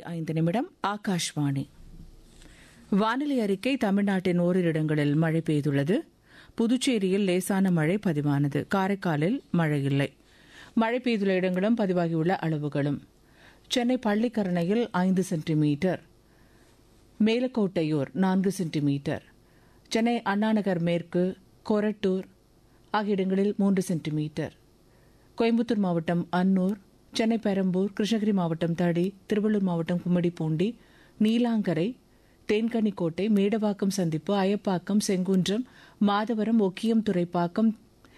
ஐந்து நிமிடம் ஆகாஷ்வாணி வானிலை அறிக்கை தமிழ்நாட்டின் ஓரிரு இடங்களில் மழை பெய்துள்ளது புதுச்சேரியில் லேசான மழை பதிவானது காரைக்காலில் மழை இல்லை மழை பெய்துள்ள இடங்களும் பதிவாகியுள்ள அளவுகளும் சென்னை பள்ளிக்கரணையில் ஐந்து சென்டிமீட்டர் மேலக்கோட்டையூர் நான்கு சென்டிமீட்டர் சென்னை அண்ணாநகர் மேற்கு கொரட்டூர் ஆகிய இடங்களில் மூன்று சென்டிமீட்டர் கோயம்புத்தூர் மாவட்டம் அன்னூர் சென்னை பெரம்பூர் கிருஷ்ணகிரி மாவட்டம் தடி திருவள்ளூர் மாவட்டம் கும்மிடிப்பூண்டி நீலாங்கரை தேன்கனிக்கோட்டை மேடவாக்கம் சந்திப்பு அயப்பாக்கம் செங்குன்றம் மாதவரம் ஒக்கியம் துறைப்பாக்கம்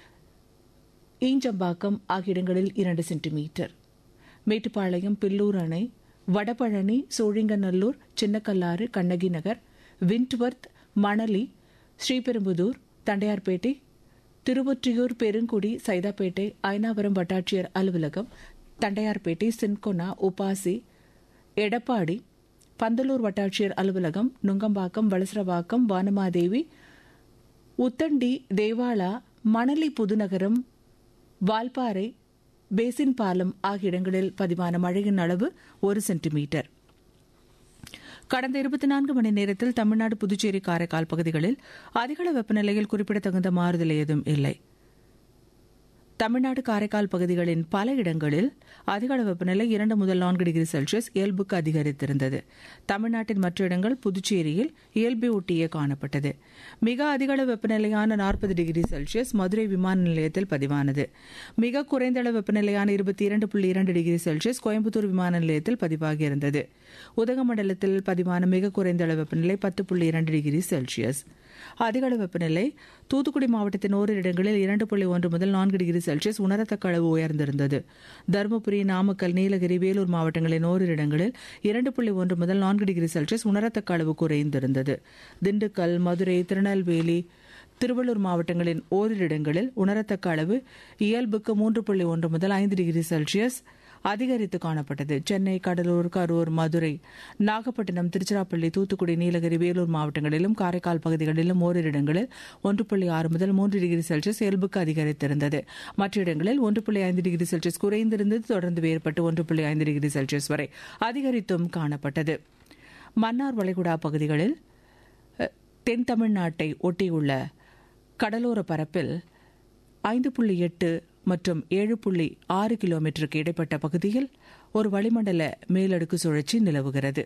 ஈஞ்சம்பாக்கம் ஆகிய இடங்களில் இரண்டு சென்டிமீட்டர் மேட்டுப்பாளையம் பில்லூர் அணை வடபழனி சோழிங்கநல்லூர் சின்னக்கல்லாறு கண்ணகி நகர் விண்ட்வர்த் மணலி ஸ்ரீபெரும்புதூர் தண்டையார்பேட்டை திருவொற்றியூர் பெருங்குடி சைதாப்பேட்டை ஐனாவரம் வட்டாட்சியர் அலுவலகம் தண்டையார்பேட்டை சின்கொனா உபாசி எடப்பாடி பந்தலூர் வட்டாட்சியர் அலுவலகம் நுங்கம்பாக்கம் வளசரவாக்கம் வானமாதேவி உத்தண்டி தேவாலா மணலி புதுநகரம் வால்பாறை பேசின் பாலம் ஆகிய இடங்களில் பதிவான மழையின் அளவு ஒரு சென்டிமீட்டர் கடந்த இருபத்தி நான்கு மணி நேரத்தில் தமிழ்நாடு புதுச்சேரி காரைக்கால் பகுதிகளில் அதிகள வெப்பநிலையில் குறிப்பிடத்தகுந்த மாறுதல் ஏதும் இல்லை தமிழ்நாடு காரைக்கால் பகுதிகளின் பல இடங்களில் அதிகள வெப்பநிலை இரண்டு முதல் நான்கு டிகிரி செல்சியஸ் இயல்புக்கு அதிகரித்திருந்தது தமிழ்நாட்டின் மற்ற இடங்கள் புதுச்சேரியில் இயல்பை ஒட்டியே காணப்பட்டது மிக அதிகள வெப்பநிலையான நாற்பது டிகிரி செல்சியஸ் மதுரை விமான நிலையத்தில் பதிவானது மிக குறைந்த அளவு வெப்பநிலையான இருபத்தி இரண்டு புள்ளி இரண்டு டிகிரி செல்சியஸ் கோயம்புத்தூர் விமான நிலையத்தில் பதிவாகியிருந்தது உதகமண்டலத்தில் பதிவான மிக குறைந்த அளவு வெப்பநிலை பத்து புள்ளி இரண்டு டிகிரி செல்சியஸ் அதிகள வெப்பநிலை தூத்துக்குடி மாவட்டத்தின் ஓரிரு இடங்களில் இரண்டு புள்ளி ஒன்று முதல் நான்கு டிகிரி செல்சியஸ் உணரத்தக்க அளவு உயர்ந்திருந்தது தருமபுரி நாமக்கல் நீலகிரி வேலூர் மாவட்டங்களின் ஓரிரு இடங்களில் இரண்டு புள்ளி ஒன்று முதல் நான்கு டிகிரி செல்சியஸ் உணரத்தக்க அளவு குறைந்திருந்தது திண்டுக்கல் மதுரை திருநெல்வேலி திருவள்ளூர் மாவட்டங்களின் ஓரிரு இடங்களில் உணரத்தக்க அளவு இயல்புக்கு மூன்று புள்ளி ஒன்று முதல் ஐந்து டிகிரி செல்சியஸ் அதிகரித்து காணப்பட்டது சென்னை கடலூர் கரூர் மதுரை நாகப்பட்டினம் திருச்சிராப்பள்ளி தூத்துக்குடி நீலகிரி வேலூர் மாவட்டங்களிலும் காரைக்கால் பகுதிகளிலும் ஓரிரு இடங்களில் ஒன்று புள்ளி ஆறு முதல் மூன்று டிகிரி செல்சியஸ் இயல்புக்கு அதிகரித்திருந்தது மற்ற இடங்களில் ஒன்று புள்ளி ஐந்து டிகிரி செல்சியஸ் குறைந்திருந்தது தொடர்ந்து வேறுபட்டு ஒன்று புள்ளி ஐந்து டிகிரி செல்சியஸ் வரை அதிகரித்தும் காணப்பட்டது மன்னார் வளைகுடா பகுதிகளில் தென் தமிழ்நாட்டை ஒட்டியுள்ள கடலோர பரப்பில் ஐந்து புள்ளி எட்டு மற்றும் ஏழு புள்ளி ஆறு கிலோமீட்டருக்கு இடைப்பட்ட பகுதியில் ஒரு வளிமண்டல மேலடுக்கு சுழற்சி நிலவுகிறது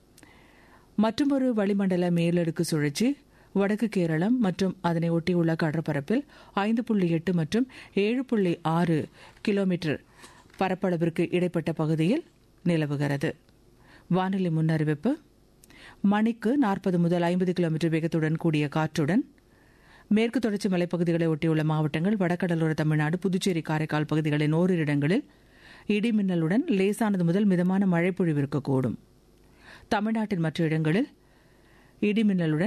மற்றொரு வளிமண்டல மேலடுக்கு சுழற்சி வடக்கு கேரளம் மற்றும் அதனை ஒட்டியுள்ள கடற்பரப்பில் ஐந்து புள்ளி எட்டு மற்றும் ஏழு புள்ளி ஆறு கிலோமீட்டர் பரப்பளவிற்கு இடைப்பட்ட பகுதியில் நிலவுகிறது வானிலை முன்னறிவிப்பு மணிக்கு நாற்பது முதல் ஐம்பது கிலோமீட்டர் வேகத்துடன் கூடிய காற்றுடன் மேற்கு தொடர்ச்சி மலைப்பகுதிகளை ஒட்டியுள்ள மாவட்டங்கள் வடகடலோர தமிழ்நாடு புதுச்சேரி காரைக்கால் பகுதிகளின் ஓரிரு இடங்களில் இடி மின்னலுடன் லேசானது முதல் மிதமான மழை பொழிவிருக்கக்கூடும் தமிழ்நாட்டின் மற்ற இடங்களில் இடி மின்னலுடன்